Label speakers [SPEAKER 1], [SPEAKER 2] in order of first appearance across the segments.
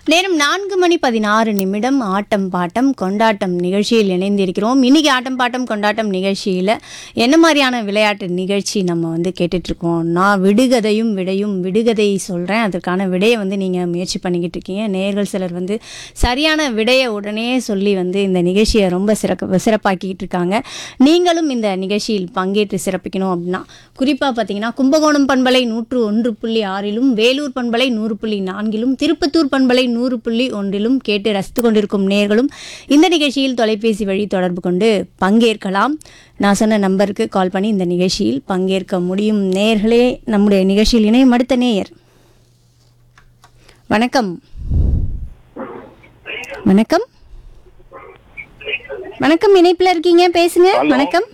[SPEAKER 1] நேரம் நான்கு மணி பதினாறு நிமிடம் ஆட்டம் பாட்டம் கொண்டாட்டம் நிகழ்ச்சியில் இணைந்திருக்கிறோம் இன்னைக்கு ஆட்டம் பாட்டம் கொண்டாட்டம் நிகழ்ச்சியில் என்ன மாதிரியான விளையாட்டு நிகழ்ச்சி நம்ம வந்து கேட்டுட்ருக்கோம் நான் விடுகதையும் விடையும் விடுகதை சொல்கிறேன் அதற்கான விடையை வந்து நீங்கள் முயற்சி பண்ணிக்கிட்டு இருக்கீங்க நேர்கள் சிலர் வந்து சரியான விடையை உடனே சொல்லி வந்து இந்த நிகழ்ச்சியை ரொம்ப சிறக்க சிறப்பாக்கிக்கிட்டு இருக்காங்க நீங்களும் இந்த நிகழ்ச்சியில் பங்கேற்று சிறப்பிக்கணும் அப்படின்னா குறிப்பாக பார்த்தீங்கன்னா கும்பகோணம் பண்பலை நூற்று ஒன்று புள்ளி ஆறிலும் வேலூர் பண்பலை நூறு புள்ளி நான்கிலும் திருப்பத்தூர் பண்பலை நூறு புள்ளி ஒன்றிலும் கேட்டு ரசித்து கொண்டிருக்கும் நேர்களும் இந்த நிகழ்ச்சியில் தொலைபேசி வழி தொடர்பு கொண்டு பங்கேற்கலாம் நான் சொன்ன நம்பருக்கு கால் பண்ணி இந்த நிகழ்ச்சியில் பங்கேற்க முடியும் நேர்களே நம்முடைய நிகழ்ச்சியில் இணையும் அடுத்த நேயர் வணக்கம் வணக்கம் வணக்கம் இணைப்பில் இருக்கீங்க பேசுங்க வணக்கம்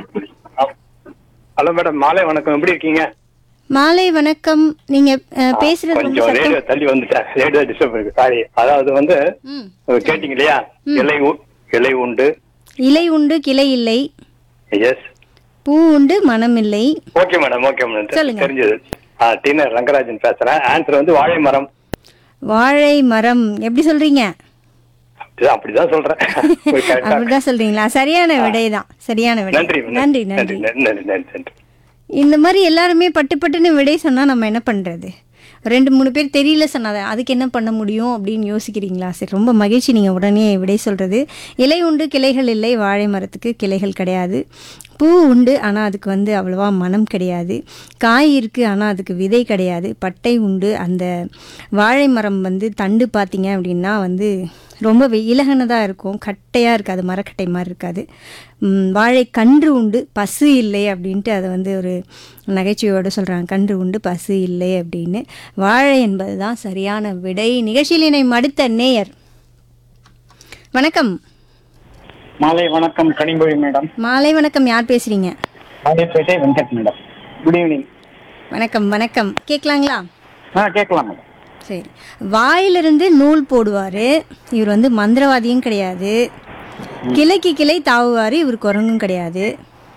[SPEAKER 2] ஹலோ மேடம் மாலை வணக்கம் எப்படி இருக்கீங்க
[SPEAKER 1] மாலை வணக்கம் நீங்க அஹ், பேசுறது ரொம்ப
[SPEAKER 2] கொஞ்சம்
[SPEAKER 1] சத்தம்
[SPEAKER 2] ரேடியோ தள்ளி வந்துட்டேன் ரேடியோ டிஸ்டர்ப் இருக்கு சாரி அதாவது வந்து
[SPEAKER 1] ம்.
[SPEAKER 2] கேட்டீங்க இல்லையா இலை உ- இலை உண்டு
[SPEAKER 1] இலை உண்டு கிளை இல்லை
[SPEAKER 2] எஸ்
[SPEAKER 1] பூ உண்டு மனம் இல்லை
[SPEAKER 2] ஓகே மேடம் ஓகே மேடம்
[SPEAKER 1] சொல்லுங்க.
[SPEAKER 2] தெரிஞ்சது ஆ டீனர் ரங்கராஜன் பேசுறேன் ஆன்சர் வந்து வாழை மரம்
[SPEAKER 1] வாழை மரம் எப்படி சொல்றீங்க
[SPEAKER 2] அப்படிதான் அப்படிதான் சொல்றேன் correct ஆ.
[SPEAKER 1] அப்படிதான் சொல்றீங்களா சரியான விடைதான் சரியான விடை
[SPEAKER 2] நன்றி
[SPEAKER 1] நன்றி
[SPEAKER 2] நன்றி
[SPEAKER 1] நன்றி
[SPEAKER 2] நன்றி நன்றி நன்றி நன்றி
[SPEAKER 1] இந்த மாதிரி எல்லாருமே பட்டு பட்டுன்னு விடை சொன்னா நம்ம என்ன பண்றது ரெண்டு மூணு பேர் தெரியல சொன்னாத அதுக்கு என்ன பண்ண முடியும் அப்படின்னு யோசிக்கிறீங்களா சரி ரொம்ப மகிழ்ச்சி நீங்கள் உடனே விடை சொல்கிறது இலை உண்டு கிளைகள் இல்லை வாழை மரத்துக்கு கிளைகள் கிடையாது பூ உண்டு ஆனால் அதுக்கு வந்து அவ்வளவா மனம் கிடையாது காய் இருக்குது ஆனால் அதுக்கு விதை கிடையாது பட்டை உண்டு அந்த வாழை மரம் வந்து தண்டு பார்த்தீங்க அப்படின்னா வந்து ரொம்ப இலகனதாக இருக்கும் கட்டையாக இருக்காது மரக்கட்டை மாதிரி இருக்காது ம், வாழை கன்று உண்டு பசு இல்லை அப்படின்ட்டு அதை வந்து ஒரு நகைச்சுவையோடு சொல்கிறாங்க கன்று உண்டு பசு இல்லை அப்படின்னு வாழை என்பது தான் சரியான விடை நிகழ்ச்சியில் இணை மடுத்த நேயர் வணக்கம்
[SPEAKER 3] மாலை வணக்கம் கனிமொழி மேடம்
[SPEAKER 1] மாலை வணக்கம் யார் பேசுகிறீங்க
[SPEAKER 3] ஆதிப்பேட்டை வெங்கட் மேடம் குட் ஈவினிங்
[SPEAKER 1] வணக்கம் வணக்கம் கேட்கலாங்களா
[SPEAKER 3] ஆ கேட்கலாம் மேடம்
[SPEAKER 1] சரி வாயிலிருந்து நூல் போடுவார் இவர் வந்து மந்திரவாதியும் கிடையாது கிளைக்கு கிளை தாவுவார் இவர் குரங்கும் கிடையாது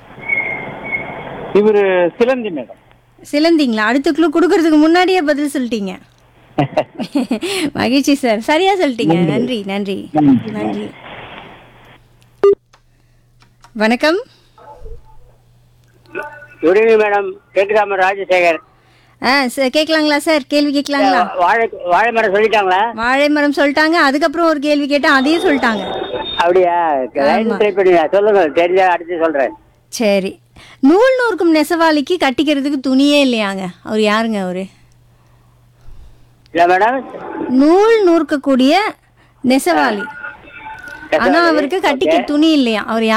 [SPEAKER 3] இவரு சிலந்தி மேடம்
[SPEAKER 1] சிலந்திங்களா அடுத்த குழு கொடுக்கறதுக்கு முன்னாடியே பதில் சொல்லிட்டீங்க மகிழ்ச்சி சார் சரியா சொல்லிட்டீங்க நன்றி நன்றி நன்றி வணக்கம்
[SPEAKER 4] குட் ஈவினிங் மேடம் கேக்குதாம ராஜசேகர்
[SPEAKER 1] ஆ சார் கேட்கலாங்களா சார் கேள்வி கேட்கலாங்களா
[SPEAKER 4] வாழை வாழை மரம் சொல்லிட்டாங்களா
[SPEAKER 1] வாழை மரம் சொல்லிட்டாங்க அதுக்கப்புறம் ஒரு கேள்வி கேட்டேன் அதையும் சொல்லிட்டாங்க
[SPEAKER 4] அப்படியா லைன்
[SPEAKER 1] ஆமா.
[SPEAKER 4] ட்ரை பண்ணுங்க சொல்லுங்க தெரிஞ்சா அடுத்து சொல்றேன்
[SPEAKER 1] சரி நூல் நூறுக்கும் நெசவாளிக்கு கட்டிக்கிறதுக்கு துணியே இல்லையாங்க அவர் யாருங்க அவரு
[SPEAKER 4] இல்ல மேடம்
[SPEAKER 1] நூல் நூற்கக்கூடிய நெசவாளி ஆனா அவருக்கு கட்டிக்க துணி இல்லையா அவர்